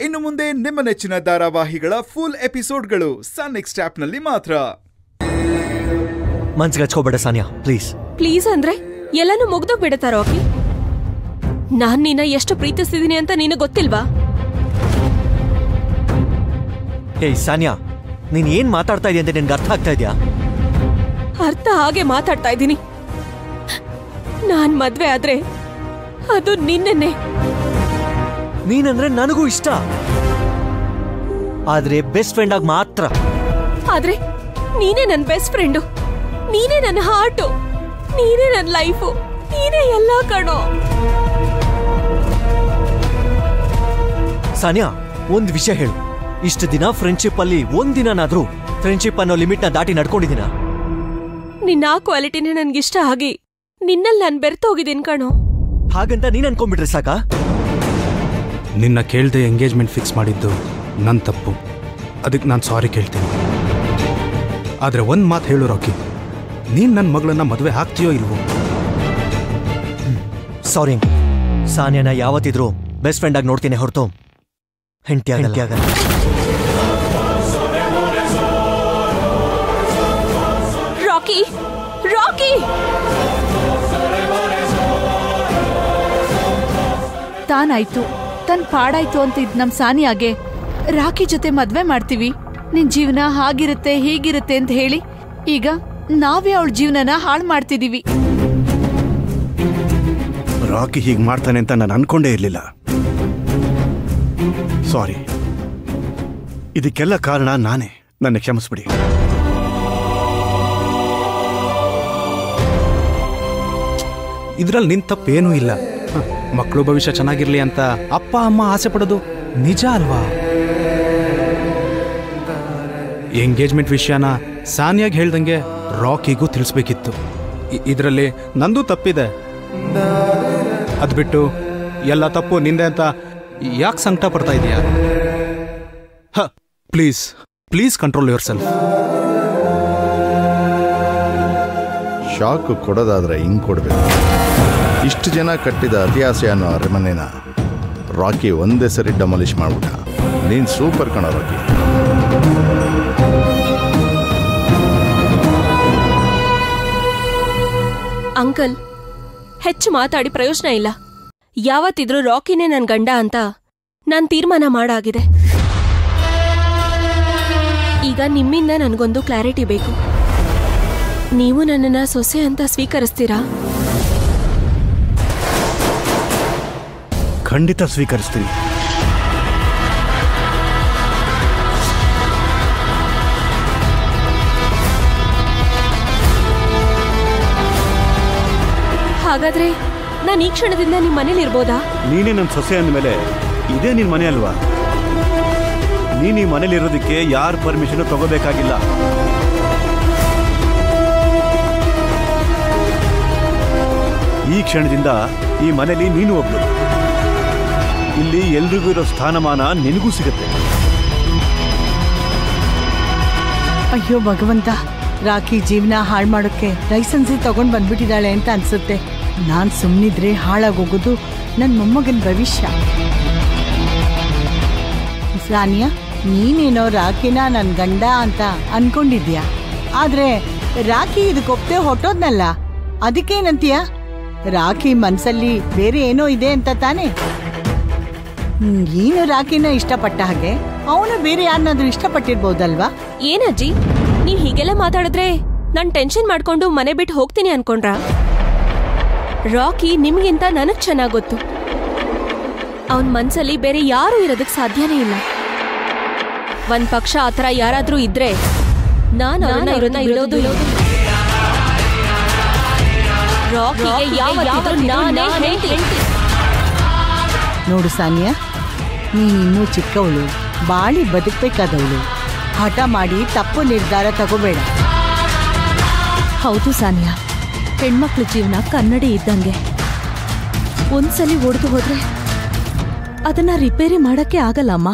ಇನ್ನು ಮುಂದೆ ನಿಮ್ಮ ನೆಚ್ಚಿನ ಧಾರಾವಾಹಿಗಳ ಫುಲ್ ಎಪಿಸೋಡ್ಗಳು ಸನ್ ನೆಕ್ಸ್ಟ್ ಆಪ್ನಲ್ಲಿ ಮಾತ್ರ ಮನ್ಸಿಗೆ ಹಚ್ಕೋಬೇಡ ಸಾನಿಯಾ ಪ್ಲೀಸ್ ಪ್ಲೀಸ್ ಅಂದ್ರೆ ಎಲ್ಲಾನು ಮುಗ್ದೋಗ್ಬಿಡತ್ತ ರಾಕಿ ನಾನ್ ನಿನ್ನ ಎಷ್ಟು ಪ್ರೀತಿಸ್ತಿದೀನಿ ಅಂತ ನಿನಗೆ ಗೊತ್ತಿಲ್ವಾ ಹೇಯ್ ಸಾನಿಯಾ ನೀನ್ ಏನ್ ಮಾತಾಡ್ತಾ ಇದೀಯ ಅಂತ ನಿನ್ಗೆ ಅರ್ಥ ಆಗ್ತಾ ಇದೆಯಾ ಅರ್ಥ ಹಾಗೆ ಮಾತಾಡ್ತಾ ಇದ್ದೀನಿ ನಾನ್ ಮದ್ವೆ ಆದ್ರೆ ಅದು ನಿನ್ನೆ ನೀನಂದ್ರೆ ನನಗೂ ಇಷ್ಟ ಆದ್ರೆ ಬೆಸ್ಟ್ ಫ್ರೆಂಡ್ ಆಗಿ ಮಾತ್ರ ಆದ್ರೆ ನೀನೇ ನನ್ ಬೆಸ್ಟ್ ಫ್ರೆಂಡು ನೀನೇ ನನ್ನ ಹಾರ್ಟು ನೀನೇ ನನ್ನ ಲೈಫು ನೀನೇ ಎಲ್ಲಾ ಕಣೋ ಸಾನಿಯಾ ಒಂದ್ ವಿಷಯ ಹೇಳು ಇಷ್ಟು ದಿನ ಫ್ರೆಂಡ್ಶಿಪ್ ಅಲ್ಲಿ ಒಂದ್ ದಿನನಾದ್ರೂ ಫ್ರೆಂಡ್ಶಿಪ್ ಅನ್ನೋ ಲಿಮಿಟ್ ನ ದಾಟಿ ನಡ್ಕೊಂಡಿದ್ದೀನ ನಿನ್ನ ಆ ಕ್ವಾಲಿಟಿನೇ ನನ್ಗಿಷ್ಟ ಆಗಿ ನಿನ್ನಲ್ಲಿ ನಾನು ಬೆರ್ತೋಗಿದ್ದೀನಿ ಕಣೋ ಹಾಗಂತ ನೀನ್ ಅನ್ಕೊಂಡ್ಬಿಟ್ರೆ ಸಾಕಾ ನಿನ್ನ ಕೇಳ್ದೆ ಎಂಗೇಜ್ಮೆಂಟ್ ಫಿಕ್ಸ್ ಮಾಡಿದ್ದು ನನ್ನ ತಪ್ಪು ಅದಕ್ಕೆ ನಾನು ಸಾರಿ ಕೇಳ್ತೀನಿ ಆದರೆ ಒಂದು ಮಾತು ಹೇಳು ರಾಕಿ ನೀನು ನನ್ನ ಮಗಳನ್ನ ಮದುವೆ ಆಗ್ತೀಯೋ ಇಲ್ವೋ ಸಾರಿ ಸಾನಿಯಾನ ಯಾವತ್ತಿದ್ರು ಬೆಸ್ಟ್ ಫ್ರೆಂಡ್ ಆಗಿ ನೋಡ್ತೀನಿ ಹೊರತು ಹೆಂಡತಿ ಆಗಲ್ಲ ರಾಕಿ ರಾಕಿ ತಾನಾಯ್ತು ತನ್ ಪಾಡಾಯ್ತು ಅಂತ ಇದ್ ನಮ್ ಸಾನಿಯಾಗೆ ರಾಖಿ ಜೊತೆ ಮದ್ವೆ ಮಾಡ್ತೀವಿ ನಿನ್ ಜೀವನ ಹಾಗಿರುತ್ತೆ ಹೀಗಿರುತ್ತೆ ಅಂತ ಹೇಳಿ ಈಗ ನಾವೇ ಅವಳ ಜೀವನನ ಹಾಳು ಮಾಡ್ತಿದೀವಿ ರಾಕಿ ಹೀಗೆ ಮಾಡ್ತಾನೆ ಅಂತ ನಾನು ಅನ್ಕೊಂಡೇ ಇರಲಿಲ್ಲ ಸಾರಿ ಇದಕ್ಕೆಲ್ಲ ಕಾರಣ ನಾನೇ ನನ್ನ ಕ್ಷಮಿಸ್ಬಿಡಿ ಇದರಲ್ಲಿ ನಿನ್ನ ತಪ್ಪೇನೂ ಇಲ್ಲ ಮಕ್ಕಳು ಭವಿಷ್ಯ ಚೆನ್ನಾಗಿರ್ಲಿ ಅಂತ ಅಪ್ಪ ಅಮ್ಮ ಆಸೆ ಪಡೋದು ನಿಜ ಅಲ್ವಾ ಎಂಗೇಜ್ಮೆಂಟ್ ವಿಷಯನ ಸಾನಿಯಾಗಿ ಹೇಳ್ದಂಗೆ ರಾಕಿಗೂ ತಿಳಿಸ್ಬೇಕಿತ್ತು ಇದರಲ್ಲಿ ನಂದು ತಪ್ಪಿದೆ ಅದು ಬಿಟ್ಟು ಎಲ್ಲ ತಪ್ಪು ನಿಂದೆ ಅಂತ ಯಾಕೆ ಸಂಕಟ ಪಡ್ತಾ ಇದೀಯಾ ಹ please please control yourself shock ಕೊಡೋದಾದ್ರೆ ಹಿಂಗ್ ಕೊಡ್ಬೇಕು ಇಷ್ಟು ಜನ ಕಟ್ಟಿದ ಅತಿಯಾಸೆ ಅನ್ನೋ ಅರಮನೆನ ರಾಕಿ ಒಂದೇ ಸರಿ ಡಮಲಿಷ್ ಮಾಡ್ಬಿಟ್ಟ ನೀನ್ ಸೂಪರ್ ಕಣ ರಾಕಿ ಅಂಕಲ್ ಹೆಚ್ಚು ಮಾತಾಡಿ ಪ್ರಯೋಜನ ಇಲ್ಲ ಯಾವತ್ತಿದ್ರೂ ರಾಕಿನೇ ನನ್ ಗಂಡ ಅಂತ ನಾನ್ ತೀರ್ಮಾನ ಮಾಡಾಗಿದೆ ಈಗ ನಿಮ್ಮಿಂದ ನನ್ಗೊಂದು ಕ್ಲಾರಿಟಿ ಬೇಕು ನೀವು ನನ್ನನ್ನ ಸೊಸೆ ಅಂತ ಸ್ವೀಕರಿಸ್ತೀರಾ ಖಂಡಿತ ಸ್ವೀಕರಿಸ್ತೀನಿ ಹಾಗಾದ್ರೆ ನಾನು ಈ ಕ್ಷಣದಿಂದ ನಿಮ್ ಮನೇಲಿ ಇರ್ಬೋದಾ ನೀನೇ ನನ್ನ ಸೊಸೆ ಅಂದಮೇಲೆ ಇದೇ ನಿನ್ನ ಮನೆ ಅಲ್ವಾ ನೀನು ಈ ಮನೇಲಿ ಇರೋದಕ್ಕೆ ಯಾರ ಪರ್ಮಿಷನ್ ತಗೋಬೇಕಾಗಿಲ್ಲ ಈ ಕ್ಷಣದಿಂದ ಈ ಮನೇಲಿ ನೀನು ಒಬ್ಳು ಇಲ್ಲಿ ಎಲ್ರಿಗೂ ಇರೋ ಸ್ಥಾನಮಾನ ನಿನಗೂ ಸಿಗುತ್ತೆ ಅಯ್ಯೋ ಭಗವಂತ ರಾಖಿ ಜೀವನ ಹಾಳು ಮಾಡೋಕ್ಕೆ ಲೈಸೆನ್ಸಿ ತಗೊಂಡ್ ಬಂದ್ಬಿಟ್ಟಿದ್ದಾಳೆ ಅಂತ ಅನ್ಸುತ್ತೆ ನಾನ್ ಸುಮ್ಮನಿದ್ರೆ ಹಾಳಾಗೋಗೋದು ನನ್ನ ಮೊಮ್ಮಗನ ಭವಿಷ್ಯ ಸಾನಿಯಾ ನೀನೇನೋ ರಾಖಿನ ನನ್ನ ಗಂಡ ಅಂತ ಅನ್ಕೊಂಡಿದ್ಯಾ ಆದ್ರೆ ರಾಖಿ ಇದಕ್ಕೊಪ್ತೆ ಹೊಟ್ಟೋದ್ನಲ್ಲ ಅದಕ್ಕೇನಂತೀಯ ರಾಖಿ ಮನ್ಸಲ್ಲಿ ಬೇರೆ ಏನೋ ಇದೆ ಅಂತ ತಾನೇ ಹ್ಮ್, ನೀನು ರಾಖಿನ ಇಷ್ಟಪಟ್ಟ ಹಾಗೆ ಅವನು ಬೇರೆ ಯಾರನ್ನಾದ್ರೂ ಇಷ್ಟಪಟ್ಟಿರ್ಬೋದಲ್ವಾ ಏನಜ್ಜಿ ನೀವ್ ಹೀಗೆಲ್ಲ ಮಾತಾಡಿದ್ರೆ ನಾನ್ ಟೆನ್ಷನ್ ಮಾಡ್ಕೊಂಡು ಮನೆ ಬಿಟ್ಟು ಹೋಗ್ತೀನಿ ಅನ್ಕೊಂಡ್ರಾ ರಾಕಿ ನಿಮ್ಗಿಂತ ನನಗ್ ಚೆನ್ನಾಗ್ ಗೊತ್ತು ಅವನ್ ಮನ್ಸಲ್ಲಿ ಬೇರೆ ಯಾರು ಇರೋದಕ್ ಸಾಧ್ಯನೇ ಇಲ್ಲ ಒಂದ್ ಪಕ್ಷ ಆತರ ಯಾರಾದ್ರೂ ಇದ್ರೆ ನಾನು ಅವ್ರನ್ನ ಇರೋದನ್ನ ಬಿಡೋದು ಇಲ್ಲ. ರಾಕಿಗೆ ಯಾವತ್ತಿದ್ರೂ ನಾನೇ ಹೆಂಡ್ತಿ. ನೋಡು ಸಾನಿಯಾ ನೀನ್ ಇನ್ನೂ ಚಿಕ್ಕವಳು ಬಾಳಿ ಬದುಕ್ಬೇಕಾದವಳು ಹಠ ಮಾಡಿ ತಪ್ಪು ನಿರ್ಧಾರ ತಗೋಬೇಡ ಹೌದು ಸಾನಿಯಾ ಹೆಣ್ಮಕ್ಳ ಜೀವನ ಕನ್ನಡಿ ಇದ್ದಂಗೆ ಒಂದ್ಸಲಿ ಒಡೆದು ಹೋದ್ರೆ ಅದನ್ನ ರಿಪೇರಿ ಮಾಡಕ್ಕೆ ಆಗಲ್ಲಮ್ಮ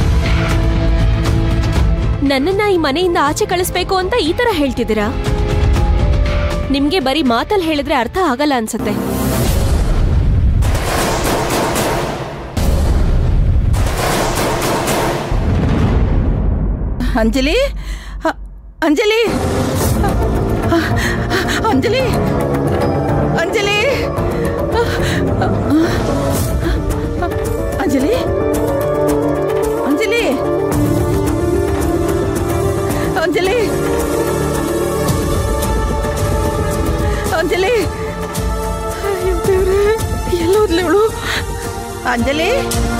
ನನ್ನನ್ನ ಈ ಮನೆಯಿಂದ ಆಚೆ ಕಳಿಸ್ಬೇಕು ಅಂತ ಈ ತರ ಹೇಳ್ತಿದ್ದೀರಾ ನಿಮ್ಗೆ ಬರೀ ಮಾತಲ್ಲಿ ಹೇಳಿದ್ರೆ ಅರ್ಥ ಆಗಲ್ಲ ಅನ್ಸತ್ತೆ ಅಂಜಲಿ ಅ- ಅಂಜಲಿ ಅ- ಅಂಜಲಿ ಅಂಜಲಿ ಅಂಜಲಿ ಅಂಜಲಿ ಅಂಜಲಿ ಅಂಜಲಿ ಅಯ್ಯೋ ದೇವ್ರೇ ಎಲ್ಲೋದ್ಲಿ ಇವಳು ಅಂಜಲಿ